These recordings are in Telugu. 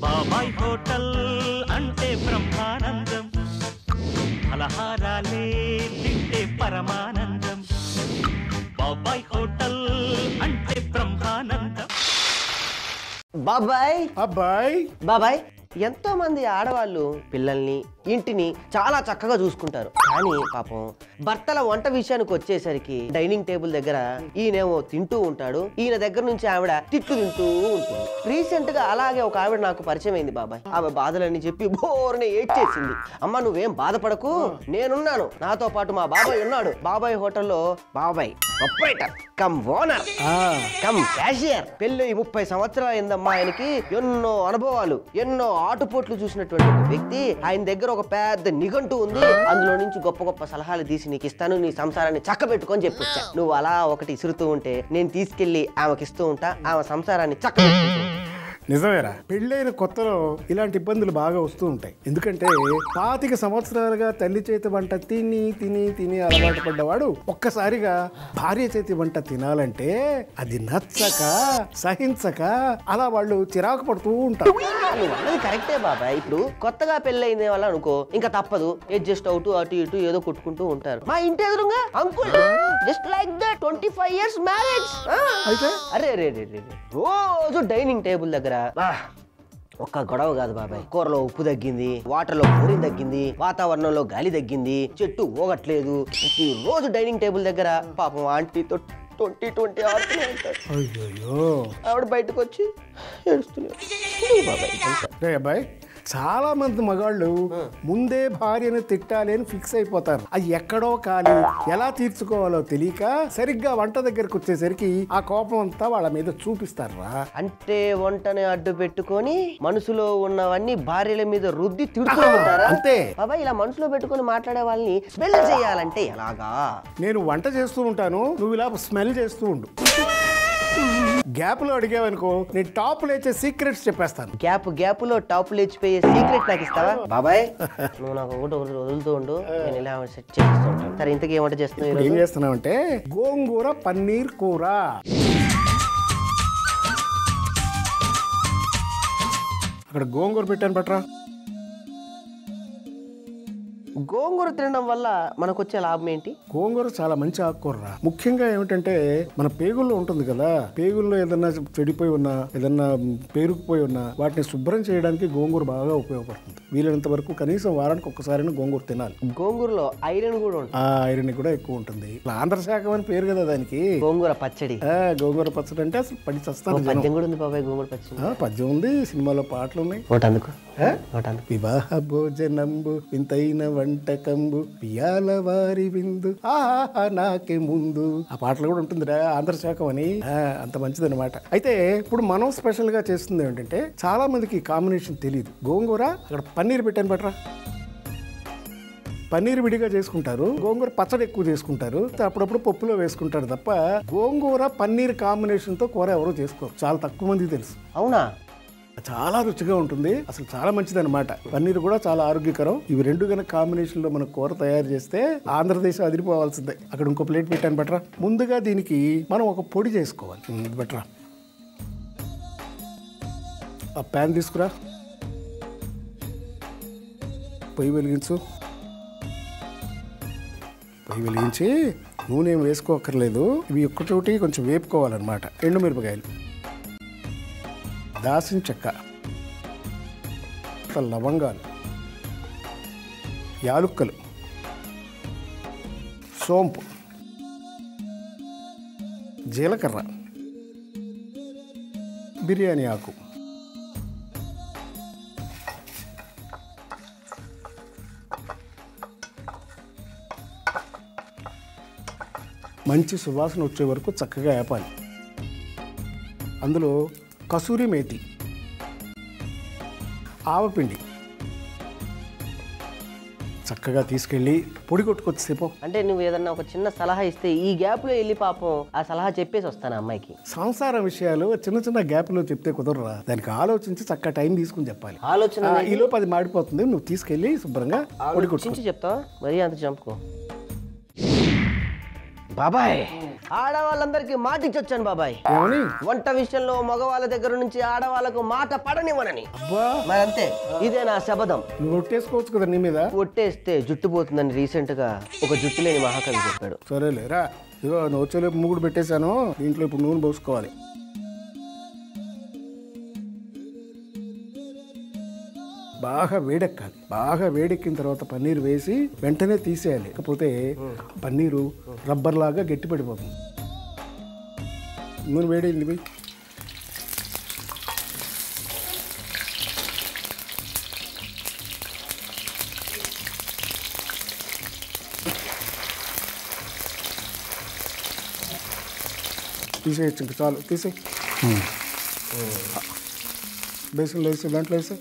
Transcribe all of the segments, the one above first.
బాబాయ్ హోటల్ అంటే బ్రహ్మానందం ఫలహారాలే తింటే పరమానందం బాబాయ్ హోటల్ అంటే బ్రహ్మానందం బాబాయ్ అబ్బాయి బాబాయ్ ఎంతో మంది ఆడవాళ్ళు పిల్లల్ని ఇంటిని చాలా చక్కగా చూసుకుంటారు కానీ పాపం భర్తల వంట విషయానికి వచ్చేసరికి డైనింగ్ టేబుల్ దగ్గర ఈయనేమో తింటూ ఉంటాడు ఈయన దగ్గర నుంచి ఆవిడ తిట్టు తింటూ ఉంటుంది రీసెంట్ గా అలాగే ఒక ఆవిడ నాకు పరిచయం అయింది బాబాయ్ ఆమె బాధలని చెప్పి బోర్ని ఏడ్చేసింది అమ్మ నువ్వేం బాధపడకు నేనున్నాను నాతో పాటు మా బాబాయ్ ఉన్నాడు బాబాయ్ హోటల్లో బాబాయ్ operator cum owner cum cashier పెళ్లి ముప్పై సంవత్సరాలు అయిందమ్మా ఆయనకి ఎన్నో అనుభవాలు ఎన్నో ఆటుపోట్లు చూసినటువంటి ఒక వ్యక్తి ఆయన దగ్గర ఒక పెద్ద నిఘంటు ఉంది అందులో నుంచి గొప్ప గొప్ప సలహాలు తీసి నీకు ఇస్తాను నీ సంసారాన్ని చక్క పెట్టుకొని చెప్పొచ్చా నువ్వు అలా ఒకటి ఇసురుతూ ఉంటే నేను తీసుకెళ్లి ఆమెకి ఇస్తూ ఉంటా ఆమె సంసారాన్ని చక్క నిజమేరా పెళ్ళైన కొత్తలో ఇలాంటి ఇబ్బందులు బాగా వస్తూ ఉంటాయి ఎందుకంటే పాతిక సంవత్సరాలుగా తల్లి చేతి వంట తిని తిని తిని అలవాటు పడ్డవాడు ఒక్కసారిగా భార్య చేతి వంట తినాలంటే అది నచ్చక సహించక అలా వాళ్ళు చిరాకు పడుతూ ఉంటారు నువ్వు అన్నది కరెక్టే బాబాయ్ ఇప్పుడు కొత్తగా పెళ్ళైంది వాళ్ళు అనుకో ఇంకా తప్పదు అడ్జస్ట్ అవుతూ అటు ఇటు ఏదో కొట్టుకుంటూ ఉంటారు మా ఇంటి ఎదురుగా uncle just like the twenty five years marriage అయితే అరే అరే అరే అరే. రోజు డైనింగ్ టేబుల్ దగ్గర బా, ఒక్క గొడవ కాదు బాబాయ్ కూరలో ఉప్పు తగ్గింది వాటర్ లో ఫ్లోరిన్ తగ్గింది వాతావరణంలో గాలి తగ్గింది చెట్టు ఊగట్లేదు ప్రతి రోజు డైనింగ్ టేబుల్ దగ్గర పాపం ఆంటీతో ట్వంటీ ట్వంటీ ఆడుతూనే ఉంటాడు అయ్యో ఆవిడ బయటకు వచ్చి ఏడుస్తూనే ఉంటుంది. బాబాయ్ ఇదంతా. రే అబ్బాయి చాలా మంది మగాళ్ళు ముందే భార్యను తిట్టాలి అని ఫిక్స్ అయిపోతారు అది ఎక్కడో కాలి ఎలా తీర్చుకోవాలో తెలియక సరిగ్గా వంట దగ్గరకు వచ్చేసరికి ఆ కోపం అంతా వాళ్ళ మీద చూపిస్తారు రా అంటే వంటని అడ్డు పెట్టుకొని మనసులో ఉన్నవన్నీ భార్యల మీద రుద్ది తిడుతూ ఉంటారా అంతే బాబాయ్ ఇలా మనసులో పెట్టుకొని మాట్లాడే వాళ్ళని స్మెల్ చేయాలంటే ఎలాగా నేను వంట చేస్తూ ఉంటాను నువ్వు ఇలా స్మెల్ చేస్తూ ఉండు గ్యాప్ లో అడిగావనుకో నేను టాప్ లేచే సీక్రెట్స్ చెప్పేస్తాను గ్యాప్ గ్యాప్ లో టాప్ లేచిపోయే సీక్రెట్ నాకు ఇస్తావా బాబాయ్ నువ్వు నాకు ఒకటి ఒకటి వదులుతూ ఉండు నేను ఇలా సెట్ చేస్తూ ఉంటాను సరే ఇంతకీ ఏమంట చేస్తున్నావు ఇప్పుడు ఏం ఈరోజు చేస్తున్నావంటే గోంగూర పన్నీర్ కూర అక్కడ గోంగూర పెట్టాను పట్రా గోంగూర తినడం వల్ల మనకు వచ్చే లాభం ఏంటి గోంగూర చాలా మంచి ఆకుకూర ముఖ్యంగా ఏమిటంటే మన పేగుల్లో ఉంటుంది కదా పేగుల్లో ఏదన్నా చెడిపోయి ఉన్నా ఏదన్నా పేరుకుపోయి ఉన్నా వాటిని శుభ్రం చేయడానికి గోంగూర బాగా ఉపయోగపడుతుంది వీలైనంత వరకు కనీసం వారానికి ఒక్కసారైనా గోంగూర తినాలి గోంగూరలో ఐరన్ కూడా ఉంటుంది ఆ ఐరన్ కూడా ఎక్కువ ఉంటుంది ఆంధ్ర శాఖం అని పేరు కదా దానికి గోంగూర పచ్చడి ఆ, గోంగూర పచ్చడి అంటే అసలు పడి ఓ చస్తాను జనం పద్యం కూడా ఉంది బాబాయ్ గోంగూర పచ్చడి ఆ, పద్యం ఉంది సినిమాలో పాటలు ఉన్నాయి ఒకటి అందుకు ఆ? ఒకటి అందుకు వివాహ భోజనంబు వింతైన వంటకంబు పియాల వారి విందు ఆహా నాకే ముందు ఆ పాటలు కూడా ఉంటుందిరా ఆంధ్రశాఖం అని ఆ, అంత మంచిదన్నమాట అయితే ఇప్పుడు మనం స్పెషల్ గా చేస్తుంది ఏంటంటే చాలా మందికి కాంబినేషన్ తెలియదు గోంగూర అక్కడ పన్నీర్ పెట్టాను బట్రా పన్నీర్ విడిగా చేసుకుంటారు గోంగూర పచ్చడి ఎక్కువ చేసుకుంటారు అప్పుడప్పుడు పప్పులో వేసుకుంటారు తప్ప గోంగూర పన్నీర్ కాంబినేషన్ తో కూర ఎవరు చేసుకోరు చాలా తక్కువ మందికి తెలుసు అవునా చాలా రుచిగా ఉంటుంది అసలు చాలా మంచిది అనమాట పన్నీర్ కూడా చాలా ఆరోగ్యకరం ఇవి రెండు గనక కాంబినేషన్ లో మనం కూర తయారు చేస్తే ఆంధ్రదేశం అదిరిపోవాల్సిందే అక్కడ ఇంకో ప్లేట్ పెట్టాను బట్రా ముందుగా దీనికి మనం ఒక పొడి చేసుకోవాలి ఉమ్, ఇది బట్రా ఆ ప్యాన్ తీసుకురా పొయ్యి వెలిగించు పొయ్యి వెలిగించి నూనె ఏం వేసుకోక్కర్లేదు ఇవి ఒక్కటోటి కొంచెం వేపుకోవాలన్నమాట ఎండుమిరపకాయలు దాసిన చెక్క ఒక లవంగాలు యాలుక్కలు సోంపు జీలకర్ర బిర్యానీ ఆకు మంచి సువాసన వచ్చే వరకు చక్కగా వేపాలి అందులో కసూరి మేతి ఆవపిండి చక్కగా తీసుకెళ్ళి పొడి కొట్టుకొచ్చేసేపో అంటే నువ్వు ఏదన్నా ఒక చిన్న సలహా ఇస్తే ఈ గ్యాప్ లో వెళ్ళి పాపం ఆ సలహా చెప్పేసి వస్తాను ఆ అమ్మాయికి సంసార విషయాలు చిన్న చిన్న గ్యాప్లో చెప్తే కుదరరా దానికి ఆలోచించి చక్కగా టైం తీసుకుని చెప్పాలి ఆలోచన ఆ, ఈలోపు అది మాడిపోతుంది నువ్వు తీసుకెళ్ళి శుభ్రంగా పొడి కొట్టుకో ఆలోచించి చెప్తావా మరీ అంత చంపుకో బాబాయ్ ఆడవాళ్ళందరికీ మాట ఇచ్చొచ్చాను బాబాయ్ ఏమని వంట విషయంలో మగవాళ్ళ దగ్గర నుంచి ఆడవాళ్ళకు మాట పడనివ్వనని అబ్బా మరి అంతే ఇదే నా శబదం నువ్వు ఒట్టేసుకోవచ్చు కదా నీ మీద ఒట్టేస్తే జుట్టు పోతుందని రీసెంట్ గా ఒక జుట్టు లేని మహాకవి చెప్పాడు సరేలే రా ఇదిగో నువ్వు వచ్చేలేపు మూగుడు పెట్టేశాను దీంట్లో ఇప్పుడు నూనె పోసుకోవాలి బాగా వేడెక్కాలి బాగా వేడెక్కిన తర్వాత పన్నీర్ వేసి వెంటనే తీసేయాలి లేకపోతే పన్నీరు రబ్బర్ లాగా గట్టి పడిపోతుంది నూనె వేడైంది పోయి తీసేయచ్చు ఇంకా చాలు తీసేయి బేసిన్లో వేసి దాంట్లో వేసి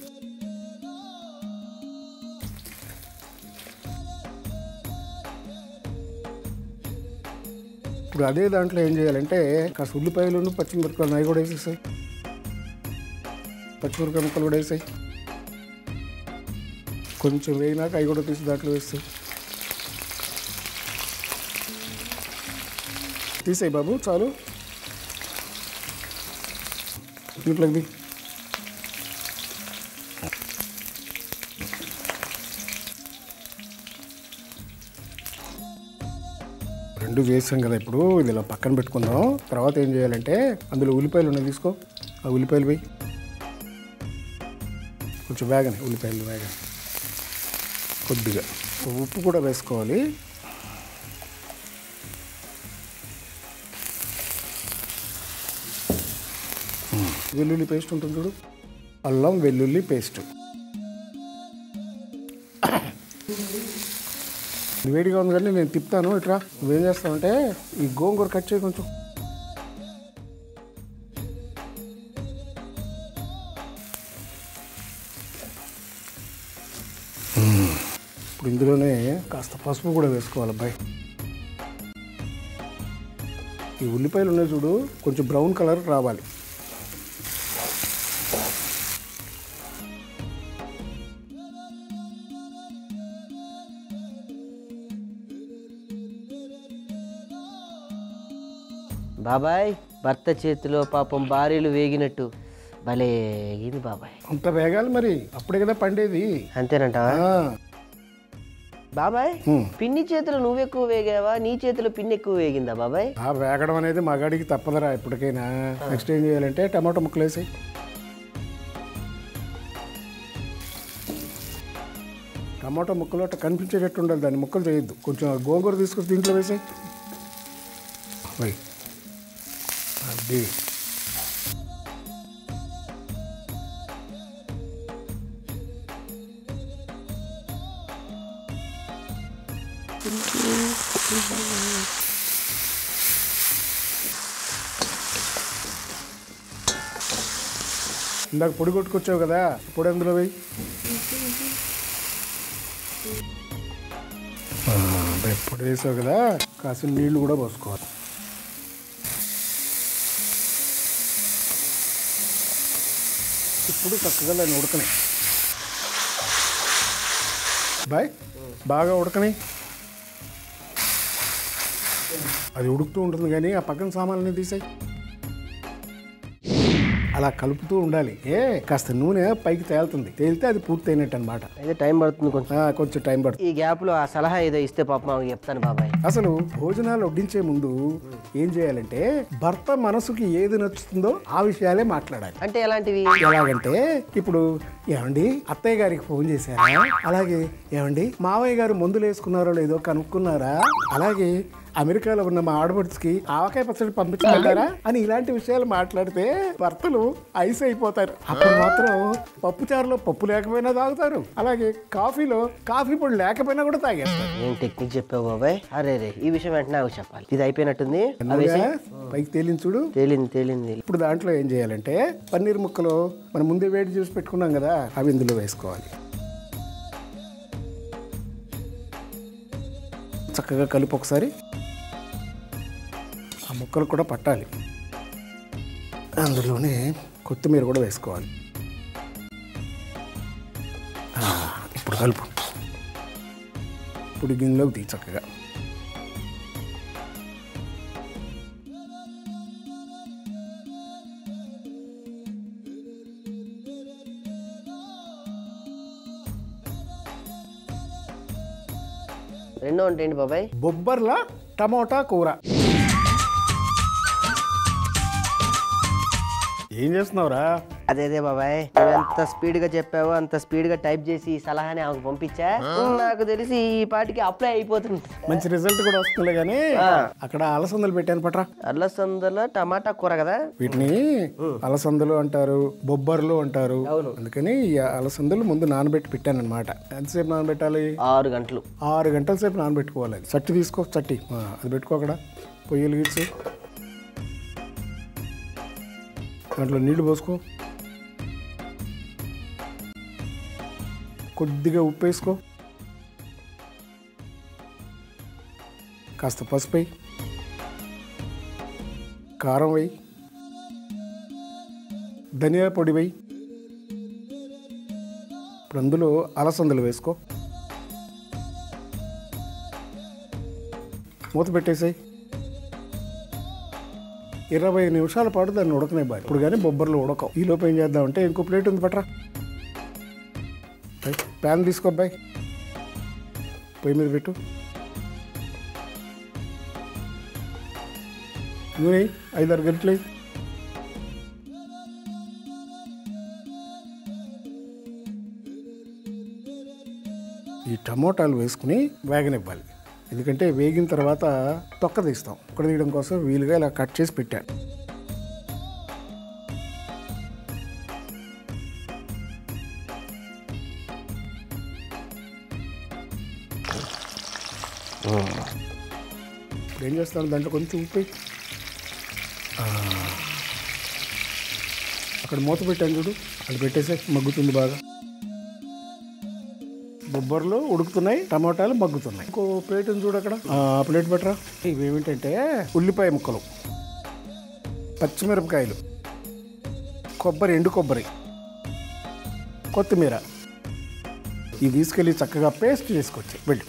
ఇప్పుడు అదే దాంట్లో ఏం చేయాలంటే కాస్త ఉల్లిపాయలు పచ్చిమిరపకాయలు అవి కూడా వేసేసాయి పచ్చిమిరపకాయ ముక్కలు కూడా వేసాయి కొంచెం వేయినాక అవి కూడా తీసి దాంట్లో వేస్తాయి తీసేయి బాబు చాలు దీంట్లోకి రెండు వేసాం కదా ఇప్పుడు ఇది ఇలా పక్కన పెట్టుకుందాం తర్వాత ఏం చేయాలంటే అందులో ఉల్లిపాయలు ఉన్నాయి తీసుకో ఆ ఉల్లిపాయలు వేయి కొంచెం వేగని ఉల్లిపాయలు వేగని కొద్దిగా ఉప్పు కూడా వేసుకోవాలి వెల్లుల్లి పేస్ట్ ఉంటుంది చూడు అల్లం వెల్లుల్లి పేస్ట్ వేడిగా ఉంది కానీ నేను తిప్పుతాను ఇట్రా నువ్వేం చేస్తావంటే ఈ గోంగూర కట్ చేయి కొంచెం మ్మ్. ఇప్పుడు ఇందులోనే కాస్త పసుపు కూడా వేసుకోవాలి అబ్బాయి ఈ ఉల్లిపాయలు ఉన్నాయి చూడు కొంచెం బ్రౌన్ కలర్ రావాలి బాబాయ్ భర్త చేతిలో పాపం భార్యలు వేగినట్టు భలే ఇది బాబాయ్ అంత వేగాలి మరి అప్పుడే కదా పండేది అంతేనంటావా ఆ, బాబాయ్ హ్మ్. పిన్ని చేతిలో నువ్వెక్కువ వేగావా నీ చేతిలో పిన్ని ఎక్కువ వేగిందా బాబాయ్ ఆ వేగడం అనేది మగాడికి తప్పదురా ఎప్పటికైనా నెక్స్ట్ ఏం చేయాలంటే టమాటో ముక్కలు వేసి టమాటో ముక్కలు అట్లా కనిపించేటట్టు ఉండాలి దాన్ని ముక్కలు చేయొద్దు కొంచెం గోంగూర తీసుకొచ్చి దీంట్లో వేసి అది ఇందాక పొడి కొట్టుకొచ్చావు కదా పొడి అందులో వేయి ఆ, అదే పొడి వేసావు కదా కాసిన నీళ్లు కూడా పోసుకోవాలి ఇప్పుడు చక్కగా దాన్ని ఉడకని బాయ్ బాగా ఉడకని అది ఉడుకుతూ ఉంటుంది కానీ ఆ పక్కన సామాన్లని తీసాయి అలా కలుపుతూ ఉండాలి ఏ కాస్త నూనె పైకి తేలుతుంది తేలితే అది పూర్తయినట్టు అనమాట అయితే టైం పడుతుంది కొంచెం కొంచెం టైం పడుతుంది ఈ గ్యాప్ లో ఆ సలహా ఏదో ఇస్తే పాప మాకు చెప్తాను బాబాయ్ అసలు భోజనాలు వడ్డించే ముందు ఏం చేయాలంటే భర్త మనసుకి ఏది నచ్చుతుందో ఆ విషయాలే మాట్లాడాలి అంటే ఎలాంటివి ఎలాగంటే ఇప్పుడు ఏమండి అత్తయ్య గారికి ఫోన్ చేశారా అలాగే ఏమండి మావయ్య గారు మందులు వేసుకున్నారో లేదో కనుక్కున్నారా అలాగే అమెరికాలో ఉన్న మా ఆడపడుచుకి ఆవకాయ పచ్చడి పంపించమంటారా అని ఇలాంటి విషయాలు మాట్లాడితే భర్తలు ఐస్ అయిపోతారు అప్పుడు మాత్రం పప్పు చారులో పప్పు లేకపోయినా తాగుతారు అలాగే కాఫీలో కాఫీ పొడి లేకపోయినా కూడా తాగేస్తారు ఏం టెక్నిక్ చెప్పావు బాబాయ్ అరే రే ఈ విషయం వెంటనే నాకు చెప్పాలి ఇది అయిపోయినట్టుంది అవేసి పైకి తేలింది చూడు తేలింది తేలింది ఇప్పుడు దాంట్లో ఏం చేయాలంటే పన్నీర్ ముక్కలు మనం ముందే వేడి చేసి పెట్టుకున్నాం కదా అవి ఇందులో వేసుకోవాలి చక్కగా కలిపి ఒకసారి ఆ ముక్కలు కూడా పట్టాలి అందులోనే కొత్తిమీర కూడా వేసుకోవాలి ఆ, ఇప్పుడు కలుపు ఇప్పుడు గిన్నెలోకి తీ చక్కగా రెండో వంట ఏంటి బాబాయ్ బొబ్బర్ల టమోటా కూర ఏం చేస్తున్నావురా అదే అదే బాబాయ్ నువ్వు ఎంత స్పీడ్ గా చెప్పావో అంత స్పీడ్ గా టైప్ చేసి ఈ సలహాని ఆమెకు పంపించా నాకు తెలిసి ఈ పాటికి అప్లై అయిపోతుంది మంచి రిజల్ట్ కూడా వస్తుందిలే కానీ అక్కడ అలసందలు పెట్టాను పట్రా అల్లసందలో టమాటా కూర కదా వీటిని అలసందలు అంటారు బొబ్బర్లు అంటారు అవును. అందుకని ఈ అలసందలు ముందు నానబెట్టి పెట్టాను అనమాట ఎంతసేపు నానబెట్టాలి ఆరు గంటలు ఆరు గంటల సేపు నానబెట్టుకోవాలి అది చట్టి తీసుకో చట్టి ఆ, అది పెట్టుకో అక్కడ పొయ్యి వెలిగించు దాంట్లో నీళ్లు పోసుకో కొద్దిగా ఉప్పు వేసుకో కాస్త పసుపు వేయి కారం వేయి ధనియా పొడి వేయి ఇప్పుడు అందులో అలసందలు వేసుకో మూత పెట్టేసాయి ఇరవై నిమిషాల పాటు దాన్ని ఉడకనే బాయ్ ఇప్పుడు కానీ బొబ్బర్లు ఉడకవు ఈ లోపు ఏం చేద్దామంటే ఇంకో ప్లేట్ ఉంది పట్రా బై, ప్యాన్ తీసుకో అబ్బాయి పొయ్యి మీద పెట్టు నూనె ఐదారు గంటలు వేయి. ఈ టమోటాలు వేసుకుని వేగనివ్వాలి ఎందుకంటే వేగిన తర్వాత తొక్క తీస్తాం తొక్క తీయడం కోసం వీలుగా ఇలా కట్ చేసి పెట్టాను ఇప్పుడు ఏం చేస్తాను దాంట్లో కొంచెం ఉప్పు వేయి. ఆ. అక్కడ మూత పెట్టాను చూడు అది పెట్టేసే మగ్గుతుంది బాగా బొబ్బర్లు ఉడుకుతున్నాయి టమాటాలు మగ్గుతున్నాయి ఇంకో ప్లేట్ ఉంది చూడు అక్కడ ఆ ప్లేట్ పెట్టరా ఇవి ఏమిటంటే ఉల్లిపాయ ముక్కలు పచ్చిమిరపకాయలు కొబ్బరి ఎండు కొబ్బరి కొత్తిమీర ఇవి తీసుకెళ్ళి చక్కగా పేస్ట్ చేసుకొచ్చి వెళ్ళి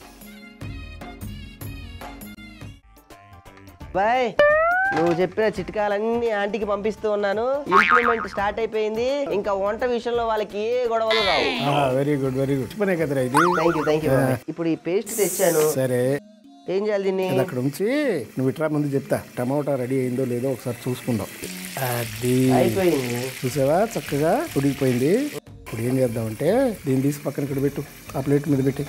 బాయ్ నువ్వు చెప్పిన చిట్కాలన్నీ ఆంటీకి పంపిస్తూ ఉన్నాను ఇంప్లిమెంట్ స్టార్ట్ అయిపోయింది ఇంకా వంట విషయంలో వాళ్ళకి ఏ గొడవలు రావు వెరీ గుడ్ వెరీ గుడ్ పనే కదరా ఇది థ్యాంక్ యూ థ్యాంక్ యూ ఇప్పుడు ఈ పేస్ట్ తెచ్చాను సరే ఏం చేయాలి దీన్ని అది అక్కడ ఉంచి నువ్వు ఇట్లా ముందు చెప్తా టమాటా రెడీ అయిందో లేదో ఒకసారి చూసుకుందాం అది అయిపోయింది చూసావా చక్కగా ఉడికిపోయింది ఇప్పుడు ఏం చేద్దామంటే దీన్ని తీసి పక్కన ఇక్కడ పెట్టు ఆ ప్లేట్ మీద పెట్టి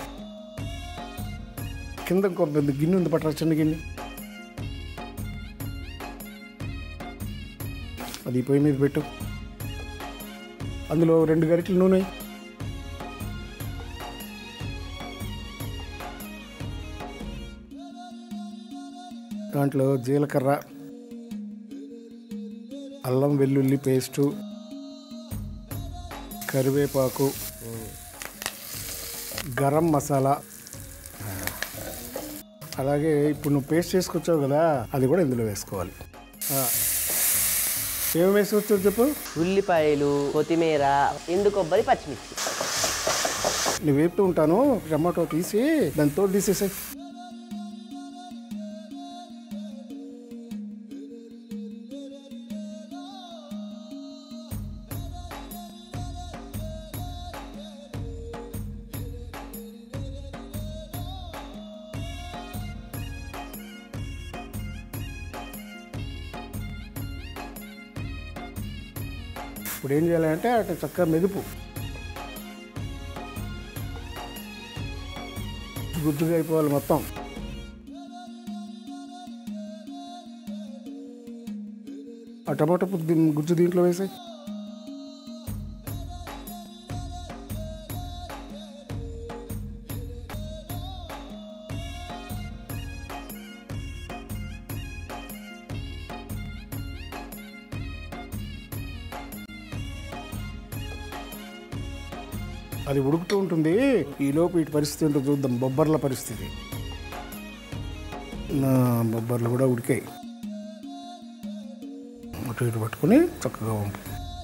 కింద ఇంకో పెద్ద గిన్నె ఉంది పట్టరా చిన్న గిన్నె అది ఈ పొయ్యి మీద పెట్టు అందులో రెండు గరిటెలు నూనె వేయి. దాంట్లో జీలకర్ర అల్లం వెల్లుల్లి పేస్టు కరివేపాకు గరం మసాలా అలాగే ఇప్పుడు నువ్వు పేస్ట్ చేసుకొచ్చావు కదా అది కూడా ఇందులో వేసుకోవాలి ఆ. ఏం వేసుకొచ్చావు చెప్పు ఉల్లిపాయలు కొత్తిమీర ఎండు కొబ్బరి పచ్చిమిర్చి నేను వేపుతూ ఉంటాను టమాటో తీసి దాని తోడు తీసేసాయి ఇప్పుడు ఏం చేయాలంటే అటు చక్కగా మెదుపు గుజ్జుగా అయిపోవాలి మొత్తం ఆ టమాటా పువ్వు దీ- గుజ్జు దీంట్లో వేసాయి అది ఉడుకుతూ ఉంటుంది ఈలోపు ఇటు పరిస్థితి ఏంటో చూద్దాం బొబ్బర్ల పరిస్థితి నా బొబ్బర్లు కూడా ఉడికాయి అటు ఇటు పట్టుకొని చక్కగా వంపు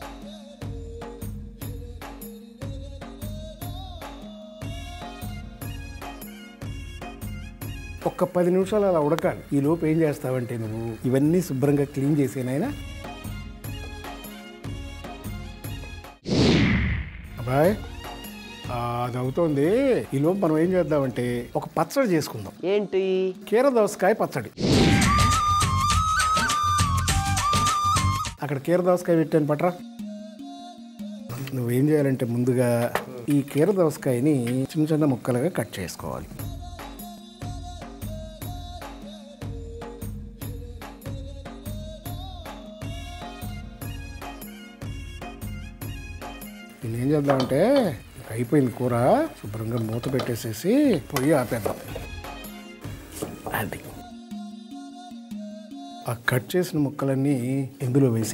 ఒక్క పది నిమిషాలు అలా ఉడకాలి ఈ లోపు ఏం చేస్తావంటే నువ్వు ఇవన్నీ శుభ్రంగా క్లీన్ చేసేనాయన అబ్బాయ్ ఆ, అది అవుతోంది ఈలోపు మనం ఏం చేద్దామంటే ఒక పచ్చడి చేసుకుందాం ఏంటి కీర దోసకాయ పచ్చడి అక్కడ కీర దోసకాయ పెట్టాను పట్రా నువ్వేం చేయాలంటే ముందుగా ఈ కీర దోసకాయని చిన్న చిన్న ముక్కలుగా కట్ చేసుకోవాలి దీన్ని ఏం చేద్దామంటే ఇక అయిపోయింది కూర శుభ్రంగా మూత పెట్టేసేసి పొయ్యి ఆపేద్దాం అది ఆ కట్ చేసిన ముక్కలన్నీ ఇందులో వేసి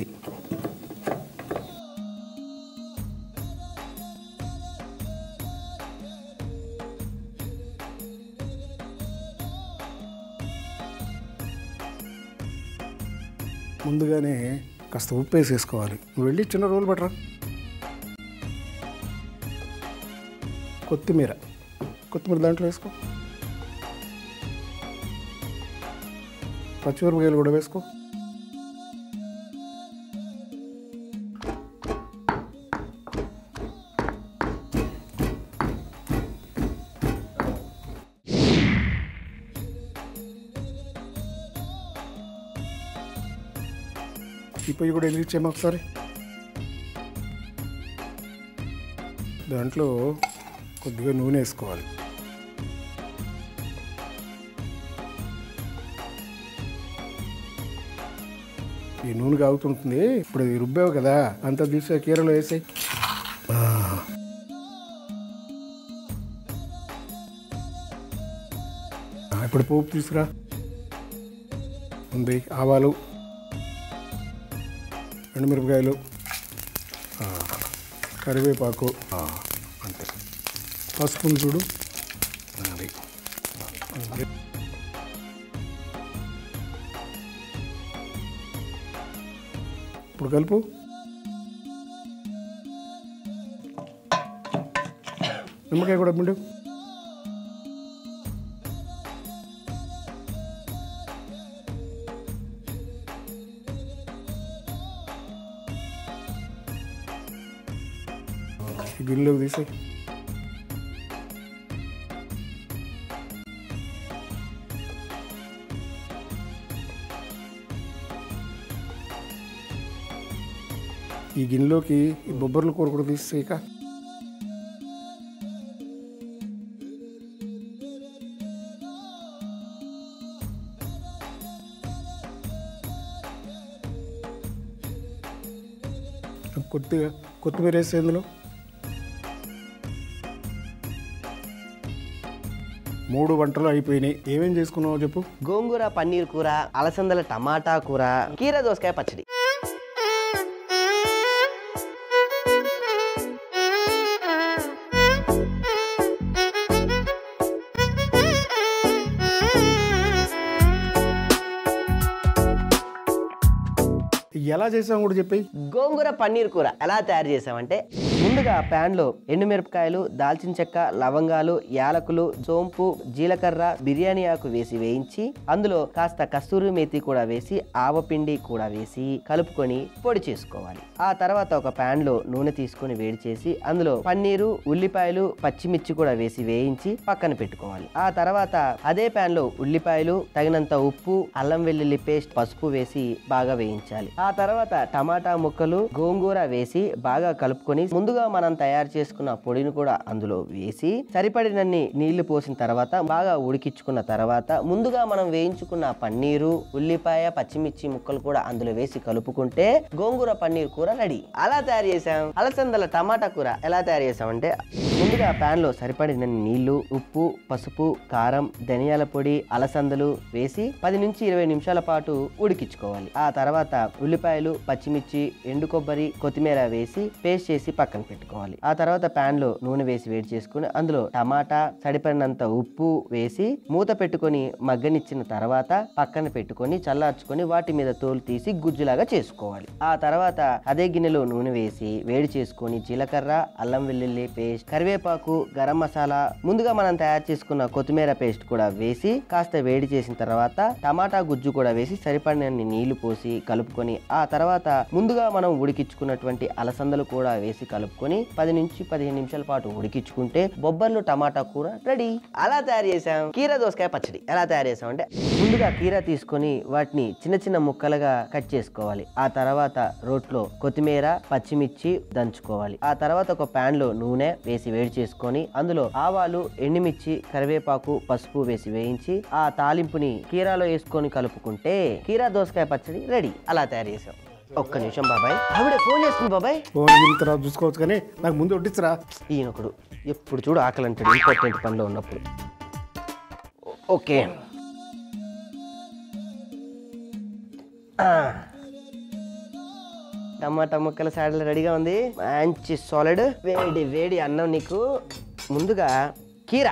ముందుగానే కాస్త ఉప్పు వేసేసుకోవాలి నువ్వు వెళ్ళి చిన్న రోలు పట్టరా కొత్తిమీర కొత్తిమీర దాంట్లో వేసుకో పచ్చిమిరపకాయలు కూడా వేసుకో ఈ పొయ్యి కూడా ఎందుకు ఇచ్చేమో ఒకసారి దాంట్లో కొద్దిగా నూనె వేసుకోవాలి ఈ నూనె కాగుతుంటుంది ఇప్పుడు ఇది రుబ్బావు కదా అంతా తీసి ఆ కీరలో వేసాయి ఇప్పుడు పోపు తీసుకురా ఉంది ఆవాలు ఎండుమిరపకాయలు ఆ, కరివేపాకు ఆ, అంతే పసుపు చూడు అది అది. ఇప్పుడు కలుపు నిమ్మకాయ కూడా పిండు ఈ గిన్నెలోకి తీసేయి ఈ గిన్నెలోకి ఈ బొబ్బర్ల కూర కూడా తీసేయక కొద్దిగా కొత్తిమీర వేసే ఇందులో మూడు వంటలు అయిపోయినాయి ఏమేం చేసుకున్నావో చెప్పు గోంగూర పన్నీర్ కూర అలసందల టమాటా కూర కీర దోసకాయ పచ్చడి ఎలా చేసాం కూడా చెప్పి గోంగూర పన్నీర్ కూర ఎలా తయారు చేసామంటే ముందుగా pan లో ఎండుమిరపకాయలు దాల్చిన చెక్క లవంగాలు యాలకులు సోంపు జీలకర్ర బిర్యానీ ఆకు వేసి వేయించి అందులో కాస్త కస్తూరి మేతి కూడా వేసి ఆవపిండి కూడా వేసి కలుపుకొని పొడి చేసుకోవాలి ఆ తర్వాత ఒక pan లో నూనె తీసుకొని వేడి చేసి అందులో పన్నీరు ఉల్లిపాయలు పచ్చిమిర్చి కూడా వేసి వేయించి పక్కన పెట్టుకోవాలి ఆ తర్వాత అదే pan లో ఉల్లిపాయలు తగినంత ఉప్పు అల్లం వెల్లుల్లి పేస్ట్ పసుపు వేసి బాగా వేయించాలి ఆ తర్వాత టమాటా ముక్కలు గోంగూర వేసి బాగా కలుపుకొని ముందుగా మనం తయారు చేసుకున్న పొడిని కూడా అందులో వేసి సరిపడినన్ని నీళ్లు పోసిన తర్వాత బాగా ఉడికించుకున్న తర్వాత ముందుగా మనం వేయించుకున్న పన్నీరు ఉల్లిపాయ పచ్చిమిర్చి ముక్కలు కూడా అందులో వేసి కలుపుకుంటే గోంగూర పన్నీర్ కూర రెడీ అలా తయారు చేసాం అలసందల టమాటా కూర ఎలా తయారు చేసామంటే ముందుగా పాన్ లో సరిపడినన్ని నీళ్లు ఉప్పు పసుపు కారం ధనియాల పొడి అలసందలు వేసి పది నుంచి ఇరవై నిమిషాల పాటు ఉడికించుకోవాలి ఆ తర్వాత ఉల్లిపాయలు పచ్చిమిర్చి ఎండు కొబ్బరి కొత్తిమీర వేసి పేస్ట్ చేసి పక్కన పెట్టుకోవాలి ఆ తర్వాత పాన్ లో నూనె వేసి వేడి చేసుకుని అందులో టమాటా సరిపడినంత ఉప్పు వేసి మూత పెట్టుకొని మగ్గనిచ్చిన తర్వాత పక్కన పెట్టుకొని చల్లార్చుకొని వాటి మీద తోలు తీసి గుజ్జులాగా చేసుకోవాలి ఆ తర్వాత అదే గిన్నెలో నూనె వేసి వేడి చేసుకొని జీలకర్ర అల్లం వెల్లుల్లి పేస్ట్ కరివేపాకు గరం మసాలా ముందుగా మనం తయారు చేసుకున్న కొత్తిమీర పేస్ట్ కూడా వేసి కాస్త వేడి చేసిన తర్వాత టమాటా గుజ్జు కూడా వేసి సరిపడినన్ని నీళ్లు పోసి కలుపుకొని ఆ తర్వాత ముందుగా మనం ఉడికించుకున్నటువంటి అలసందలు కూడా వేసి కలుపుకొని వేసుకొని పది నుంచి పదిహేను నిమిషాల పాటు ఉడికించుకుంటే బొబ్బర్లు టమాటా కూర రెడీ అలా తయారు చేసాం కీర దోసకాయ పచ్చడి ఎలా తయారు చేసాం అంటే ముందుగా కీర తీసుకొని వాటిని చిన్న చిన్న ముక్కలుగా కట్ చేసుకోవాలి ఆ తర్వాత రోట్లో కొత్తిమీర పచ్చిమిర్చి దంచుకోవాలి ఆ తర్వాత ఒక పాన్ లో నూనె వేసి వేడి చేసుకొని అందులో ఆవాలు ఎండుమిర్చి కరివేపాకు పసుపు వేసి వేయించి ఆ తాలింపుని కీరాలో వేసుకొని కలుపుకుంటే కీరా దోసకాయ పచ్చడి రెడీ అలా తయారు చేసాం ఒక్క నిమిషం బాబాయ్ ఆవిడ ఫోన్ చేస్తుంది బాబాయ్ ఫోన్ అయిన తర్వాత చూసుకోవచ్చు కానీ నాకు ముందు వడ్డించరా ఈయనొకడు ఎప్పుడు చూడు ఆకలి అంటాడు ఇంపార్టెంట్ పనిలో ఉన్నప్పుడు ఓ- ఓకే ఆ. టమాటా ముక్కల సాడలు రెడీగా ఉంది మంచి సాలిడ్ వేడి వేడి అన్నం నీకు ముందుగా కీర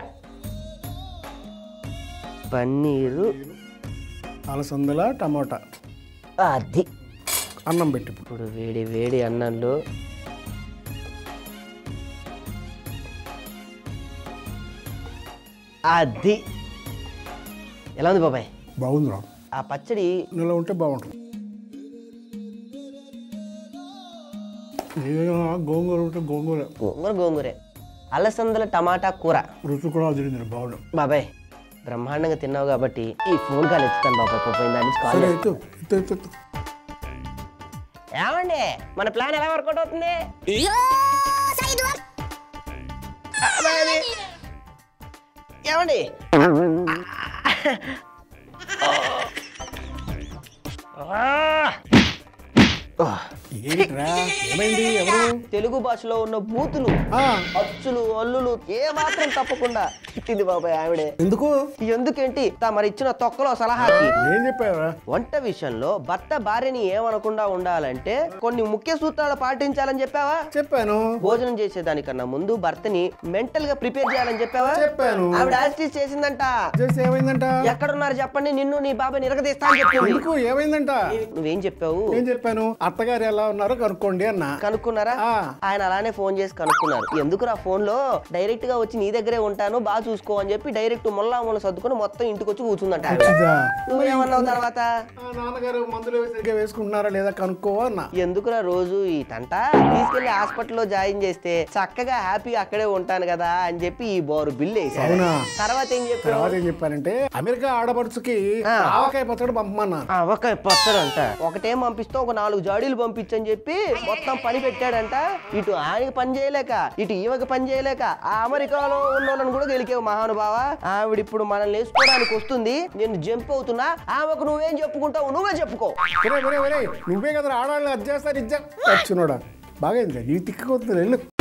పన్నీరు అలసందల టమాటా అది అన్నం పెట్టి ఇప్పుడు వేడి వేడి అన్నంలో అది ఎలా ఉంది బాబాయ్ బాగుందిరా ఆ పచ్చడి నెల ఉంటే బాగుంటుంది ఏదైనా గోంగూర ఉంటే గోంగూర గోంగూర గోంగూరే అలసందల టమాటా కూర రుచి కూడా తిరిగింది బాగుండు బాబాయ్ బ్రహ్మాండంగా తిన్నావు కాబట్టి ఈ ఫోన్ కాల్ ఎత్తుతాను బాబాయ్ పోయిన దాని నుంచి కాల్ సరే చేస్తాను. ఎత్తు ఎత్తు ఎత్తు ఎత్తు ఏమండి మన ప్లాన్ ఎలా వర్కౌట్ అవుతుంది అబ్బాయి అది. ఏమండి ఆ. ఏంట్రా ఏమైంది ఎవరు తెలుగు భాషలో ఉన్న బూతులు ఆ, అచ్చులు అల్లులు ఏ మాత్రం తప్పకుండా తిట్టింది బాబాయ్ ఆవిడే ఎందుకు ఎందుకేంటి తమరు ఇచ్చిన తొక్కలో సలహాకి ఏం చెప్పావా వంట విషయంలో భర్త భార్యని ఏమనకుండా ఉండాలంటే కొన్ని ముఖ్య సూత్రాలు పాటించాలని చెప్పావా చెప్పాను భోజనం చేసేదానికన్నా ముందు భర్తని మెంటల్ గా ప్రిపేర్ చేయాలని చెప్పావా చెప్పాను ఆవిడ యాజిటీస్ చేసిందంట చేస్తే ఏమైందంట ఎక్కడున్నారు చెప్పండి నిన్ను నీ బాబాయ్ నిరగదీస్తా అని చెప్పింది ఎందుకు ఏమైందంట నువ్వేం చెప్పావు ఏం చెప్పాను అత్తగారు ఎలా ఉన్నారో కనుక్కోండి అన్న కనుక్కున్నారా ఆ. ఆయన అలానే ఫోన్ చేసి కనుక్కున్నారు ఎందుకురా ఫోన్ లో డైరెక్ట్ గా వచ్చి నీ దగ్గరే ఉంటాను బాగా చూసుకో అని చెప్పి డైరెక్ట్ ముల్లా ముల్ల సర్దుకొని మొత్తం ఇంటికి వచ్చి కూర్చుందంట ఆవిడ. ఇదా? నువ్వేమన్నావు తర్వాత ఆ నాన్నగారు మందులు సరిగ్గా వేసుకుంటున్నారా లేదా కనుక్కో అన్న ఎందుకురా రోజు ఈ తంట తీసుకెళ్లి హాస్పిటల్లో జాయిన్ చేస్తే చక్కగా హ్యాపీగా అక్కడే ఉంటాను కదా అని చెప్పి ఈ బోరు బిల్ వేసాడు అవునా? తర్వాత ఏం చెప్పావు తర్వాత ఏం చెప్పానంటే అమెరికా ఆడపడుచుకి ఆ. ఆవకాయ పచ్చడి పంపమన్నాను ఆ, ఒక పచ్చడంట ఒకటేం పంపిస్తే ఒక నాలుగు జాడీలు పంపించని చెప్పి మొత్తం పని పెట్టాడంట ఇటు ఆయనకి పని చేయలేక ఇటు ఈమెకి పని చేయలేక ఆ అమెరికాలో ఉన్న వాళ్ళని కూడా గెలికేవు మహానుభావ ఆవిడ ఇప్పుడు మనల్ని వేసుకోవడానికి వస్తుంది నేను జంప్ అవుతున్నా ఆమెకు నువ్వేం చెప్పుకుంటావు నువ్వే చెప్పుకో ఒరే ఒరే ఒరే నువ్వే కదా ఆడవాళ్ళు అది చేస్తారు ఇది వచ్చున్నాడా బాగా నీ తిక్కుపోతుంది వెళ్ళు